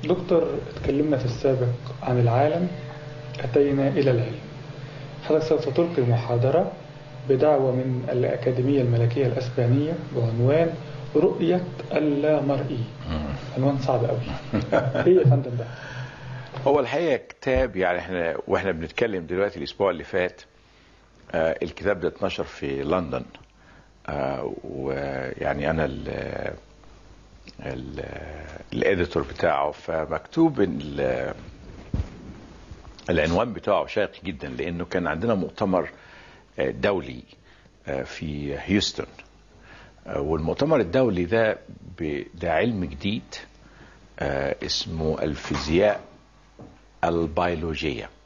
دكتور اتكلمنا في السابق عن العالم أتينا إلى العلم حضرتك سوف تلقي محاضرة بدعوة من الأكاديمية الملكية الأسبانية بعنوان رؤية اللامرئي عنوان صعب قوي ايه يا فندم ده هو الحقيقه كتاب يعني احنا واحنا بنتكلم دلوقتي الاسبوع اللي فات آه الكتاب ده اتنشر في لندن آه ويعني انا ال ال الاديتور بتاعه فمكتوب ال- العنوان بتاعه شاق جدا لانه كان عندنا مؤتمر آه، دولي آه، في هيوستن آه، والمؤتمر الدولي ده ب- ده علم جديد آه، اسمه الفيزياء البيولوجية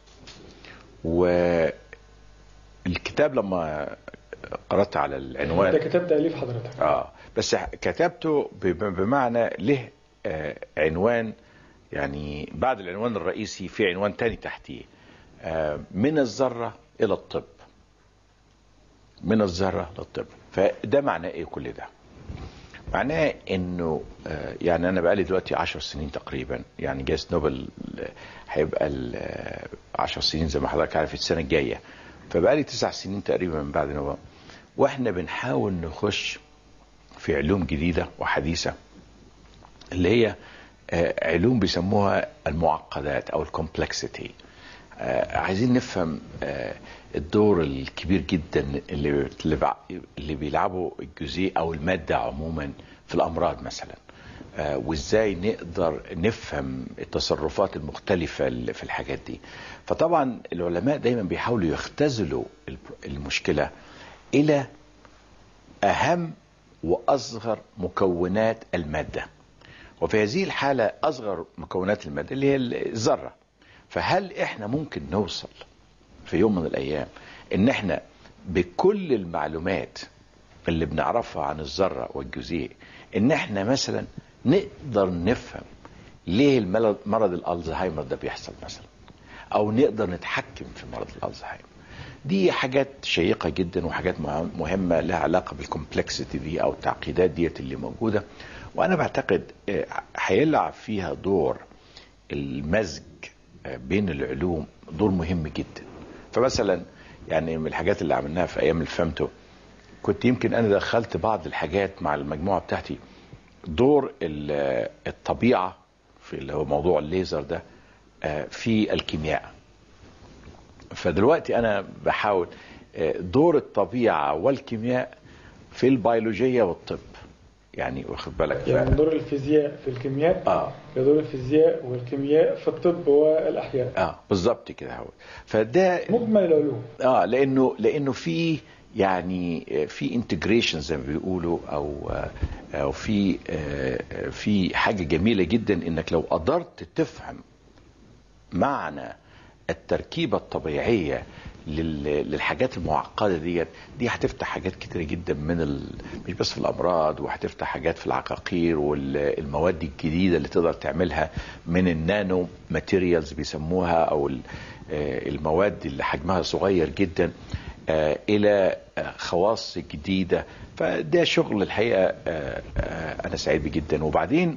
والكتاب لما قرأت على العنوان ده كتاب تأليف حضرتك اه بس كتبته ب- بمعنى له آه عنوان يعني بعد العنوان الرئيسي في عنوان تاني تحتيه آه من الذرة إلى الطب من الذرة للطب فده معناه إيه كل ده معناه انه آه، يعني انا بقالي دلوقتي 10 سنين تقريبا يعني جائزه نوبل آه، هيبقى ال- آه، 10 سنين زي ما حضرتك عارف السنه الجايه فبقالي تسع سنين تقريبا من بعد نوبل واحنا بنحاول نخش في علوم جديده وحديثه اللي هي آه، علوم بيسموها المعقدات او الكومبلكسيتي عايزين نفهم آه، الدور الكبير جدا اللي اللي بع- اللي بيلعبه الجزيء او الماده عموما في الامراض مثلا آه، وازاي نقدر نفهم التصرفات المختلفه اللي في الحاجات دي فطبعا العلماء دايما بيحاولوا يختزلوا الب- المشكله الى اهم واصغر مكونات الماده وفي هذه الحاله اصغر مكونات الماده اللي هي الذره فهل احنا ممكن نوصل في يوم من الايام ان احنا بكل المعلومات اللي بنعرفها عن الذره والجزيء ان احنا مثلا نقدر نفهم ليه المرض مرض الالزهايمر ده بيحصل مثلا او نقدر نتحكم في مرض الالزهايمر دي حاجات شيقة جدا وحاجات مهم- مهمة لها علاقة بالكومبلكسيتي دي أو التعقيدات ديت اللي موجودة وأنا بعتقد آه، هيلعب فيها دور المزج آه، بين العلوم دور مهم جدا فمثلا يعني من الحاجات اللي عملناها في أيام الفامتو كنت يمكن أنا دخلت بعض الحاجات مع المجموعة بتاعتي دور ال- الطبيعة في اللي هو موضوع الليزر ده آه، في الكيمياء فدلوقتي انا بحاول آه، دور الطبيعه والكيمياء في البيولوجيه والطب يعني واخد بالك يعني من دور الفيزياء في الكيمياء اه لدور الفيزياء والكيمياء في الطب والأحياء اه بالظبط كده هو فده مجمل العلوم اه لانه لانه في يعني آه، في انتجريشن زي ما بيقولوا او آه، او في آه، آه، في حاجه جميله جدا انك لو قدرت تفهم معنى التركيبه الطبيعيه لل- للحاجات المعقده ديت دي هتفتح حاجات كتيره جدا من ال... مش بس في الامراض وهتفتح حاجات في العقاقير والمواد الجديده اللي تقدر تعملها من النانو ماتيريالز بيسموها او ال- آه، المواد اللي حجمها صغير جدا آه، الى آه، خواص جديده فده شغل الحقيقه آه، آه، انا سعيد بيه جدا وبعدين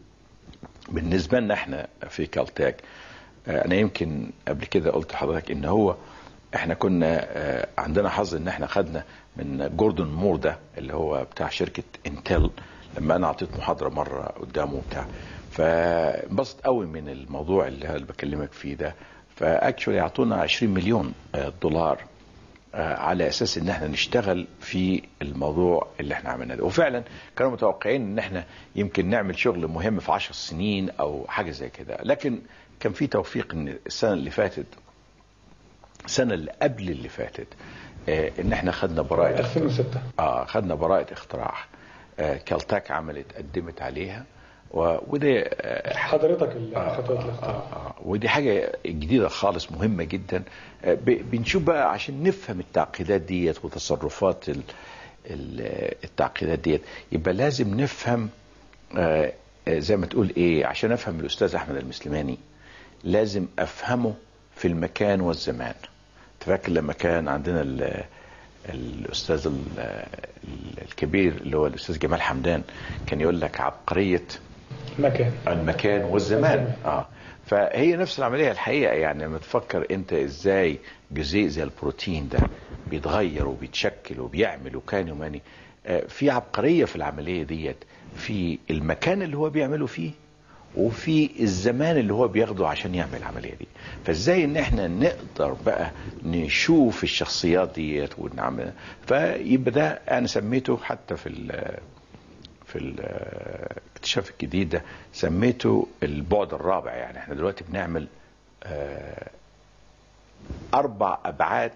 بالنسبه لنا احنا في كالتاك آه، انا يمكن قبل كده قلت لحضرتك ان هو احنا كنا آه، عندنا حظ ان احنا خدنا من جوردون مور ده اللي هو بتاع شركه انتل لما انا اعطيت محاضره مره قدامه بتاع فانبسط قوي من الموضوع اللي اللي بكلمك فيه ده فاكشولي اعطونا 20 مليون آه، دولار آه، على اساس ان احنا نشتغل في الموضوع اللي احنا عملناه ده وفعلا كانوا متوقعين ان احنا يمكن نعمل شغل مهم في 10 سنين او حاجه زي كده لكن كان في توفيق ان السنه اللي فاتت السنه اللي قبل اللي فاتت آه، ان احنا خدنا براءه 2006 اه خدنا براءه اختراع آه كالتاك عملت قدمت عليها و- وده آه، حضرتك آه، الخطوات آه، الاختراع آه، آه. ودي حاجة جديدة خالص مهمة جدا آه، ب- بنشوف بقى عشان نفهم التعقيدات ديت وتصرفات ال- ال- التعقيدات ديت يبقى لازم نفهم آه، آه، زي ما تقول ايه عشان افهم الاستاذ احمد المسلماني لازم افهمه في المكان والزمان تفكر لما كان عندنا ال- الاستاذ ال- ال- الكبير اللي هو الاستاذ جمال حمدان كان يقول لك عبقريه مكان المكان والزمان والزمان. اه فهي نفس العمليه الحقيقه يعني لما تفكر انت ازاي جزيء زي البروتين ده بيتغير وبيتشكل وبيعمل وكان وماني آه في عبقريه في العمليه ديت في المكان اللي هو بيعمله فيه وفي الزمان اللي هو بياخده عشان يعمل العمليه دي فازاي ان احنا نقدر بقى نشوف الشخصيات ديت ونعمل فيبقى ده انا سميته حتى في ال- في الاكتشاف الجديد ده سميته البعد الرابع يعني احنا دلوقتي بنعمل آه، اربع ابعاد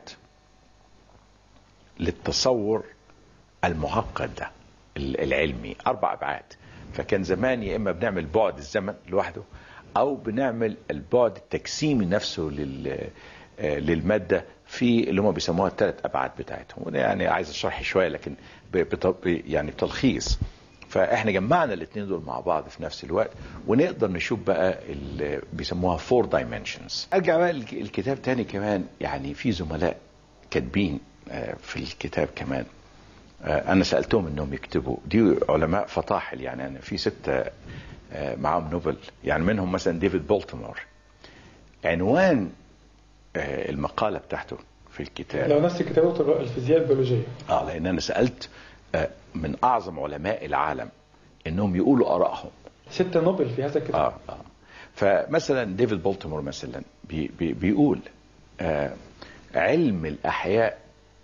للتصور المعقد ده ال- العلمي اربع ابعاد فكان زمان يا اما بنعمل بعد الزمن لوحده او بنعمل البعد التجسيمي نفسه لل آه، للماده في اللي هم بيسموها الثلاث ابعاد بتاعتهم وده يعني عايز اشرح شويه لكن ب- بت- ب- يعني بتلخيص فاحنا جمعنا الاثنين دول مع بعض في نفس الوقت ونقدر نشوف بقى اللي بيسموها فور دايمنشنز ارجع بقى الك- الكتاب تاني كمان يعني في زملاء كاتبين آه، في الكتاب كمان آه، انا سالتهم انهم يكتبوا دي علماء فطاحل يعني انا في سته آه، معاهم نوبل يعني منهم مثلا ديفيد بولتمور عنوان آه، المقاله بتاعته في الكتاب لو نفس كتابة الفيزياء البيولوجية اه لان انا سالت آه، من اعظم علماء العالم انهم يقولوا ارائهم ستة نوبل في هذا الكتاب اه اه فمثلا ديفيد بولتمور مثلا بي بي بيقول آه علم الاحياء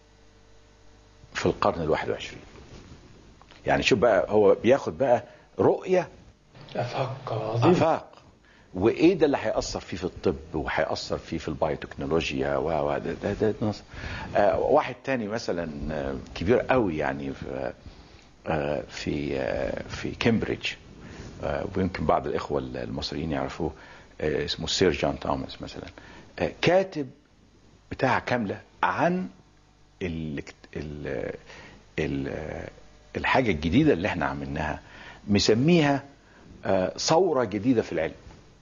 في القرن الواحد وعشرين يعني شوف بقى هو بياخد بقى رؤيه افاق عظيم افاق وايه ده اللي هياثر فيه في الطب وهياثر فيه في البايوتكنولوجيا و و- ده ده, ده نص. آه واحد تاني مثلا آه، كبير قوي يعني في آه في آه في كامبريدج آه ويمكن بعض الاخوه المصريين يعرفوه آه اسمه السير جون توماس مثلا آه كاتب بتاعه كامله عن ال ال ال الحاجه الجديده اللي احنا عملناها مسميها آه، ثوره جديده في العلم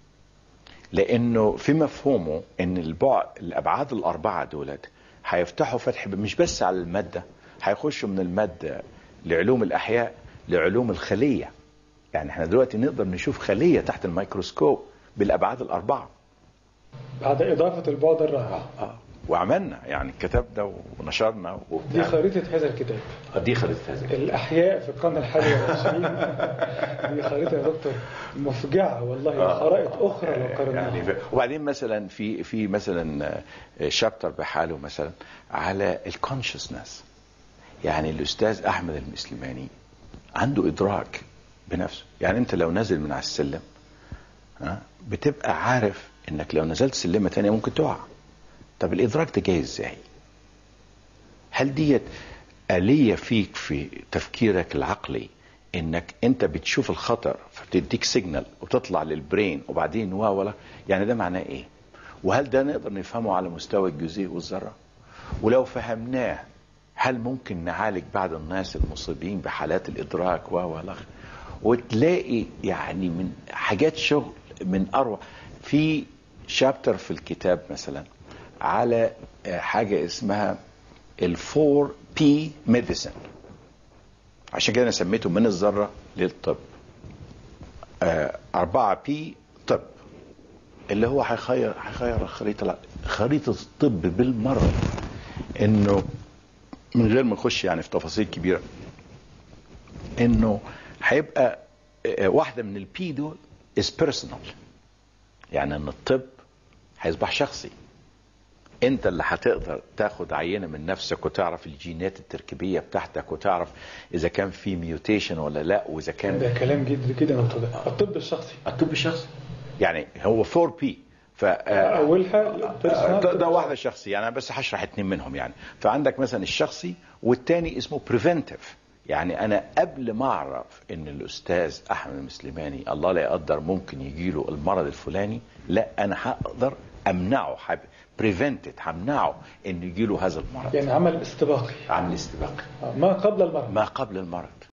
لانه في مفهومه ان البعد الابعاد الاربعه دولت هيفتحوا فتح مش بس على الماده هيخشوا من الماده لعلوم الاحياء لعلوم الخليه يعني احنا دلوقتي نقدر نشوف خليه تحت الميكروسكوب بالابعاد الاربعه بعد إضافة البعد الرابع اه وعملنا يعني كتبنا ونشرنا دي وبتاع. خريطة هذا الكتاب دي خريطه هذا الأحياء في القرن الحادي والعشرين دي خريطة يا دكتور مفجعة والله خرائط أخرى لو قارناها يعني ف- وبعدين مثلا في في مثلا شابتر بحاله مثلا على الكونشسنس يعني الاستاذ احمد المسلماني عنده ادراك بنفسه يعني انت لو نازل من على السلم ها بتبقى عارف انك لو نزلت سلمه تانية ممكن تقع طب الادراك ده جاي ازاي هل ديت آلية فيك في تفكيرك العقلي انك انت بتشوف الخطر فبتديك سيجنال وتطلع للبرين وبعدين وا ولا يعني ده معناه ايه وهل ده نقدر نفهمه على مستوى الجزيء والذرة ولو فهمناه هل ممكن نعالج بعض الناس المصابين بحالات الادراك و ولا وتلاقي يعني من حاجات شغل من اروع في شابتر في الكتاب مثلا على آه، حاجه اسمها الفور بي ميديسن عشان كده انا سميته من الذره للطب آه، أربعة بي طب اللي هو هيخير هيخير الخريطة خريطة الطب بالمرة إنه من غير ما نخش يعني في تفاصيل كبيرة إنه هيبقى آه، واحدة من البي دول is personal يعني إن الطب هيصبح شخصي انت اللي هتقدر تاخد عينه من نفسك وتعرف الجينات التركيبيه بتاعتك وتعرف اذا كان في ميوتيشن ولا لا واذا كان ده كلام جد جدا وطبيعي الطب الشخصي الطب الشخصي يعني هو 4 بي ف آه، أولها آه، personal ده, ده واحده شخصي يعني أنا بس هشرح اتنين منهم يعني فعندك مثلا الشخصي والتاني اسمه بريفنتيف يعني انا قبل ما اعرف ان الاستاذ احمد المسلماني الله لا يقدر ممكن يجيله المرض الفلاني لا انا هقدر امنعه حب بريفنتد همنعه انه يجيله هذا المرض يعني عمل استباقي عامل استباقي ما قبل المرض ما قبل المرض